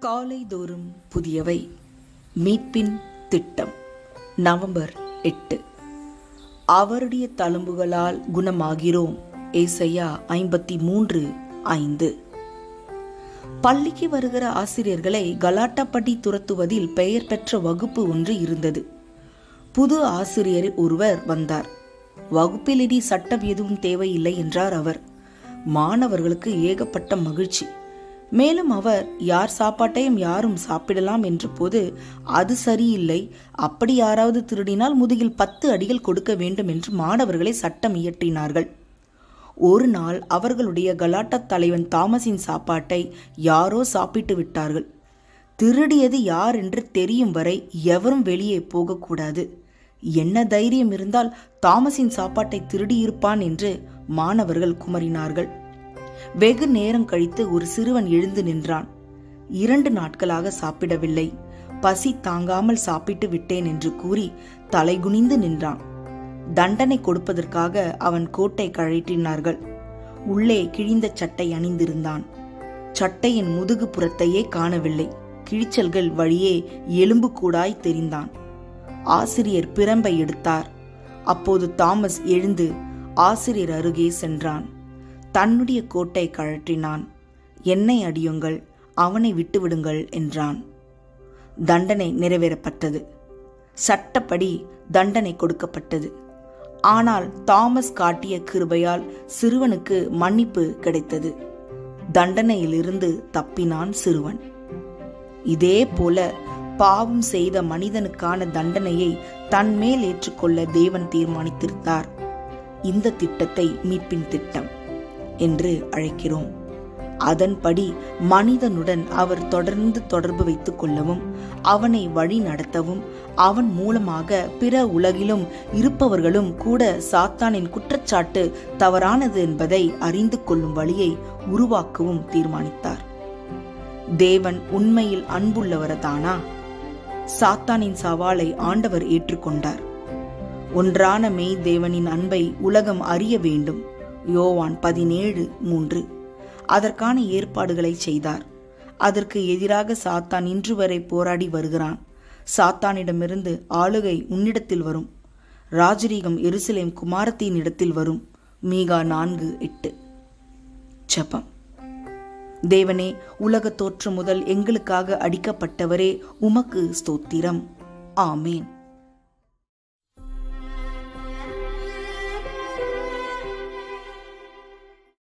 காலைதோறும் புதியவை மீட்பின் திட்டம் நவம்பர் எட்டு அவருடைய தழும்புகளால் குணமாகிறோம் ஏசையா ஐம்பத்தி மூன்று ஐந்து பள்ளிக்கு வருகிற ஆசிரியர்களை கலாட்டாப்பட்டி துரத்துவதில் பெயர் பெற்ற வகுப்பு ஒன்று இருந்தது புது ஆசிரியர் ஒருவர் வந்தார் வகுப்பில் இனி சட்டம் எதுவும் தேவையில்லை என்றார் அவர் மாணவர்களுக்கு ஏகப்பட்ட மகிழ்ச்சி மேலும் அவர் யார் சாப்பாட்டையும் யாரும் சாப்பிடலாம் என்ற போது அது சரியில்லை அப்படி யாராவது திருடினால் முதுகில் பத்து அடிகள் கொடுக்க வேண்டும் என்று மாணவர்களை சட்டம் இயற்றினார்கள் ஒரு நாள் அவர்களுடைய கலாட்டா தலைவன் தாமஸின் சாப்பாட்டை யாரோ சாப்பிட்டு விட்டார்கள் திருடியது யார் என்று தெரியும் வரை எவரும் வெளியே போகக்கூடாது என்ன தைரியம் இருந்தால் தாமஸின் சாப்பாட்டை திருடியிருப்பான் என்று மாணவர்கள் குமரினார்கள் வெகு நேரம் கழித்து ஒரு சிறுவன் எழுந்து நின்றான் இரண்டு நாட்களாக சாப்பிடவில்லை பசி தாங்காமல் சாப்பிட்டு விட்டேன் என்று கூறி தலைகுனிந்து நின்றான் தண்டனை கொடுப்பதற்காக அவன் கோட்டை கழற்றினார்கள் உள்ளே கிழிந்த சட்டை அணிந்திருந்தான் சட்டையின் முதுகு புறத்தையே காணவில்லை கிழிச்சல்கள் வழியே எலும்பு கூடாய் தெரிந்தான் ஆசிரியர் பிரம்பை எடுத்தார் அப்போது தாமஸ் எழுந்து ஆசிரியர் அருகே சென்றான் தன்னுடைய கோட்டை கழற்றினான் என்னை அடியுங்கள் அவனை விட்டுவிடுங்கள் என்றான் தண்டனை நிறைவேறப்பட்டது சட்டப்படி தண்டனை கொடுக்கப்பட்டது ஆனால் தாமஸ் காட்டிய கிருபையால் சிறுவனுக்கு மன்னிப்பு கிடைத்தது தண்டனையிலிருந்து தப்பினான் சிறுவன் இதே போல பாவம் செய்த மனிதனுக்கான தண்டனையை தன்மேல் ஏற்றுக்கொள்ள தேவன் தீர்மானித்திருந்தார் இந்த திட்டத்தை மீட்பின் திட்டம் என்று அழைக்கிறோம் அதன்படி மனிதனுடன் அவர் தொடர்ந்து தொடர்பு வைத்துக் கொள்ளவும் அவனை வழி நடத்தவும் அவன் மூலமாக பிற உலகிலும் இருப்பவர்களும் கூட சாத்தானின் குற்றச்சாட்டு தவறானது என்பதை அறிந்து கொள்ளும் வழியை உருவாக்கவும் தீர்மானித்தார் தேவன் உண்மையில் அன்புள்ளவரதானா சாத்தானின் சவாலை ஆண்டவர் ஏற்றுக்கொண்டார் ஒன்றான மெய் தேவனின் அன்பை உலகம் அறிய வேண்டும் யோவான் பதினேழு மூன்று அதற்கான ஏற்பாடுகளை செய்தார் அதற்கு எதிராக சாத்தான் இன்று வரை போராடி வருகிறான் சாத்தானிடமிருந்து ஆளுகை உன்னிடத்தில் வரும் ராஜரீகம் எருசலேம் குமாரத்தின் இடத்தில் வரும் மீகா நான்கு எட்டு ஜபம் தேவனே உலக தோற்றம் முதல் எங்களுக்காக அடிக்கப்பட்டவரே உமக்கு ஸ்தோத்திரம் ஆமேன்